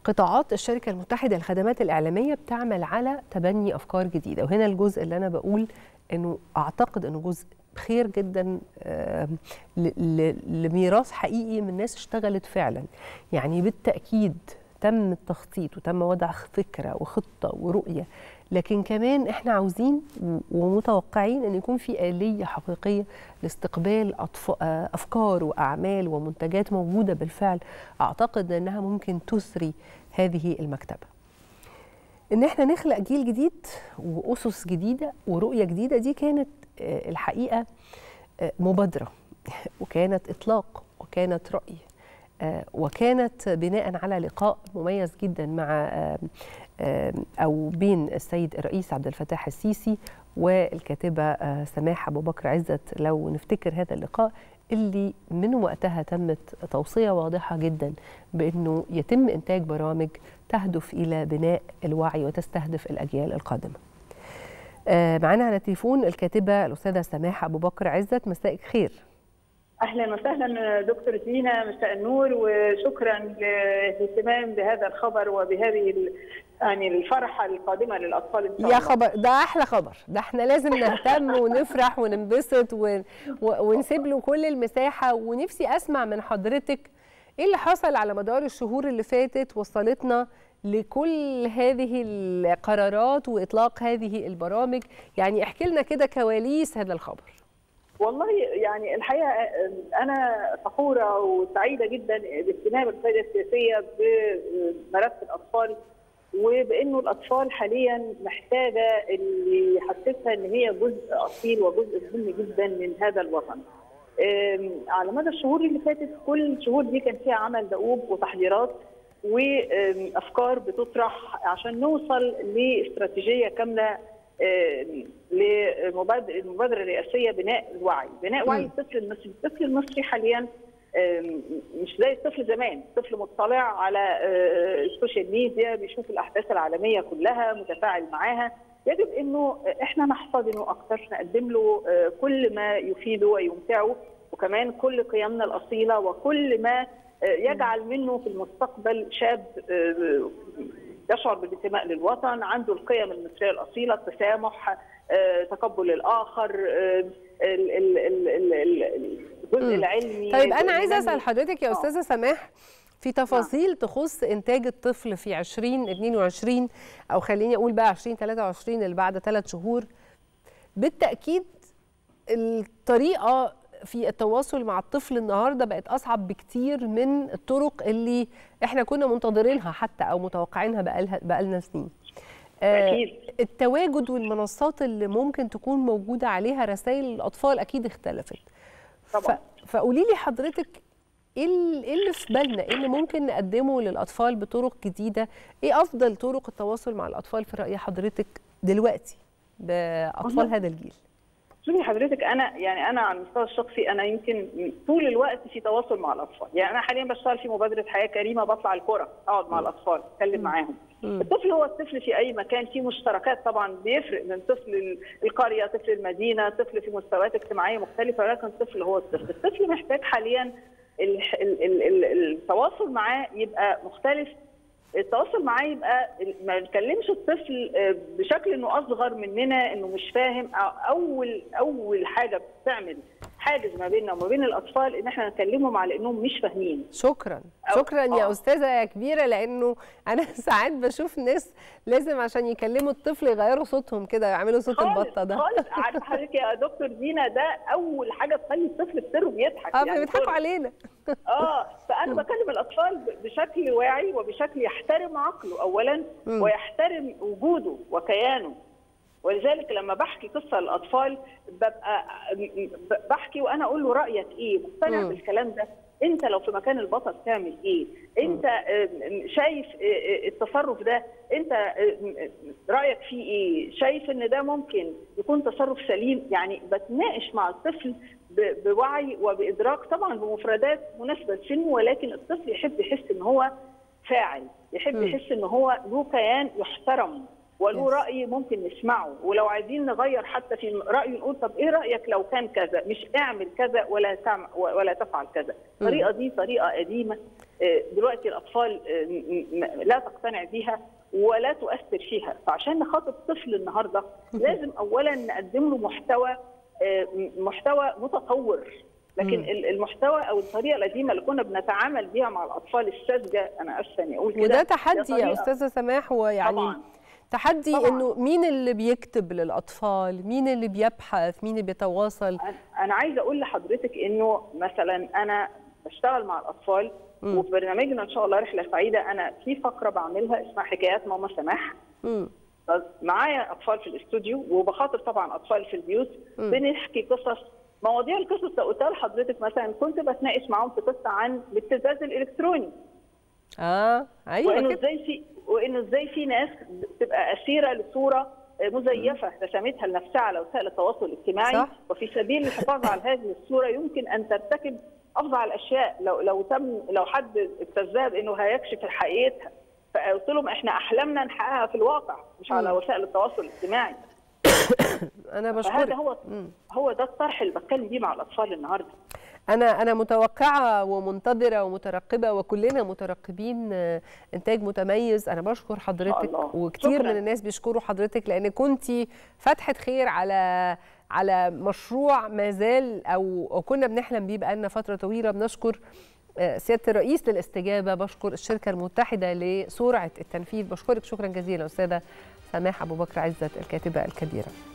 قطاعات الشركة المتحدة للخدمات الإعلامية بتعمل على تبني أفكار جديدة وهنا الجزء اللي أنا بقول أنه أعتقد أنه جزء خير جدا لميراث حقيقي من ناس اشتغلت فعلا يعني بالتأكيد تم التخطيط وتم وضع فكرة وخطة ورؤية لكن كمان احنا عاوزين ومتوقعين ان يكون في آلية حقيقية لاستقبال أفكار وأعمال ومنتجات موجودة بالفعل أعتقد أنها ممكن تثري هذه المكتبة ان احنا نخلق جيل جديد واسس جديده ورؤيه جديده دي كانت الحقيقه مبادره وكانت اطلاق وكانت راي وكانت بناء على لقاء مميز جدا مع او بين السيد الرئيس عبد الفتاح السيسي والكاتبه سماح ابو بكر عزت لو نفتكر هذا اللقاء اللي من وقتها تمت توصيه واضحه جدا بانه يتم انتاج برامج تهدف الى بناء الوعي وتستهدف الاجيال القادمه. معانا على التليفون الكاتبه الاستاذه سماح ابو بكر عزت مساء الخير. اهلا وسهلا دكتور زينه مساء النور وشكرا للاهتمام بهذا الخبر وبهذه يعني الفرحه القادمه للاطفال ان شاء يا خبر ده احلى خبر ده احنا لازم نهتم ونفرح وننبسط ون... ونسيب له كل المساحه ونفسي اسمع من حضرتك ايه اللي حصل على مدار الشهور اللي فاتت وصلتنا لكل هذه القرارات واطلاق هذه البرامج يعني احكي لنا كده كواليس هذا الخبر والله يعني الحقيقه انا فخوره وسعيده جدا باهتمام القياده السياسيه بملف الاطفال وبانه الاطفال حاليا محتاجه اللي يحسسها ان هي جزء اصيل وجزء مهم جدا من هذا الوطن. على مدى الشهور اللي فاتت كل الشهور دي كان فيها عمل دؤوب وتحضيرات وافكار بتطرح عشان نوصل لاستراتيجيه كامله للمبادره الرئاسيه بناء الوعي، بناء وعي الطفل المصري، الطفل المصري حاليا مش زي الطفل زمان، الطفل مطلع على السوشيال ميديا بيشوف الاحداث العالميه كلها متفاعل معاها، يجب انه احنا نحتضنه اكثر، نقدم له كل ما يفيده ويمتعه وكمان كل قيمنا الاصيله وكل ما يجعل منه في المستقبل شاب يشعر بالانتماء للوطن عنده القيم المصريه الاصيله التسامح تقبل الاخر الجزء العلمي طيب انا عايزه اسال حضرتك يا استاذه سماح في تفاصيل تخص انتاج الطفل في 2022 او خليني اقول بقى 2023 اللي بعد ثلاث شهور بالتاكيد الطريقه في التواصل مع الطفل النهارده بقت اصعب بكتير من الطرق اللي احنا كنا منتظرينها حتى او متوقعينها بقالها بقالنا سنين. أكيد. التواجد والمنصات اللي ممكن تكون موجوده عليها رسائل الاطفال اكيد اختلفت. طبعا. فقولي لي حضرتك ايه اللي في بالنا؟ ايه اللي ممكن نقدمه للاطفال بطرق جديده؟ ايه افضل طرق التواصل مع الاطفال في راي حضرتك دلوقتي باطفال هذا الجيل؟ شوفي حضرتك انا يعني انا على المستوى الشخصي انا يمكن طول الوقت في تواصل مع الاطفال، يعني انا حاليا بشتغل في مبادره حياه كريمه بطلع الكره اقعد مع الاطفال اتكلم معاهم. الطفل هو الطفل في اي مكان في مشتركات طبعا بيفرق من طفل القريه، طفل المدينه، طفل في مستويات اجتماعيه مختلفه ولكن الطفل هو الطفل، الطفل محتاج حاليا التواصل معاه يبقى مختلف التواصل معاه يبقى ما نكلمش الطفل بشكل انه اصغر مننا انه مش فاهم اول اول حاجه بتعمل حاجز ما بيننا وما بين الاطفال ان احنا نكلمهم على انهم مش فاهمين شكرا شكرا يا استاذه يا كبيره لانه انا ساعات بشوف ناس لازم عشان يكلموا الطفل يغيروا صوتهم كده يعملوا صوت البطه ده خالص عارفه حضرتك يا دكتور دينا ده اول حاجه تخلي الطفل بسره بيضحك اه يعني بيضحكوا علينا اه فانا بكلم الاطفال بشكل واعي وبشكل يحترم عقله اولا م. ويحترم وجوده وكيانه ولذلك لما بحكي قصه للاطفال ببقى بحكي وانا اقول له رايك ايه مقتنع بالكلام ده انت لو في مكان البطل تعمل ايه انت شايف التصرف ده انت رايك فيه ايه شايف ان ده ممكن يكون تصرف سليم يعني بتناقش مع الطفل بوعي وبادراك طبعا بمفردات مناسبه لسنه ولكن الطفل يحب يحس ان هو فاعل يحب يحس ان هو له كيان يحترم وله Yes. راي ممكن نسمعه ولو عايزين نغير حتى في رايه نقول طب ايه رايك لو كان كذا مش اعمل كذا ولا تعمل ولا تفعل كذا الطريقه دي طريقه قديمه آه، دلوقتي الاطفال آه، م- م- لا تقتنع بيها ولا تؤثر فيها فعشان نخاطب طفل النهارده لازم اولا نقدم له محتوى آه، م- محتوى متطور لكن مم. ال- المحتوى او الطريقه القديمه اللي كنا بنتعامل بيها مع الاطفال الساذجه انا اسفه اني اقول كده وده هي تحدي يا طريقة- استاذه سماح ويعني طبعا تحدي طبعاً. انه مين اللي بيكتب للاطفال مين اللي بيبحث مين اللي بيتواصل أنا- انا عايزه اقول لحضرتك انه مثلا انا بشتغل مع الاطفال مم. وفي برنامجنا ان شاء الله رحله سعيده انا في فقره بعملها اسمها حكايات ماما سماح مم. معايا اطفال في الاستوديو وبخاطب طبعا اطفال في البيوت مم. بنحكي قصص مواضيع القصص لو قلتها لحضرتك مثلا كنت بتناقش معاهم في قصه عن الابتزاز الالكتروني اه ايوه وانه كده ازاي في وانه ازاي في ناس بتبقى اسيره لصوره مزيفه رسمتها لنفسها على وسائل التواصل الاجتماعي صح. وفي سبيل الحفاظ على هذه الصوره يمكن ان ترتكب افظع الاشياء لو لو تم لو حد ابتزها بانه هيكشف حقيقتها فقلت لهم احنا احلامنا نحققها في الواقع مش على مم. وسائل التواصل الاجتماعي انا بشكرك فهذا هو مم. هو ده الطرح اللي بتكلم بيه مع الاطفال النهارده انا انا متوقعه ومنتظره ومترقبه وكلنا مترقبين آه، انتاج متميز انا بشكر حضرتك الله. وكتير شكراً. من الناس بيشكروا حضرتك لان كنتي فتحه خير على على مشروع ما زال او أو كنا بنحلم بيه بقالنا فتره طويله بنشكر آه، سياده الرئيس للاستجابه بشكر الشركه المتحده لسرعه التنفيذ بشكرك شكرا جزيلا استاذه سماح ابو بكر عزت الكاتبه الكبيره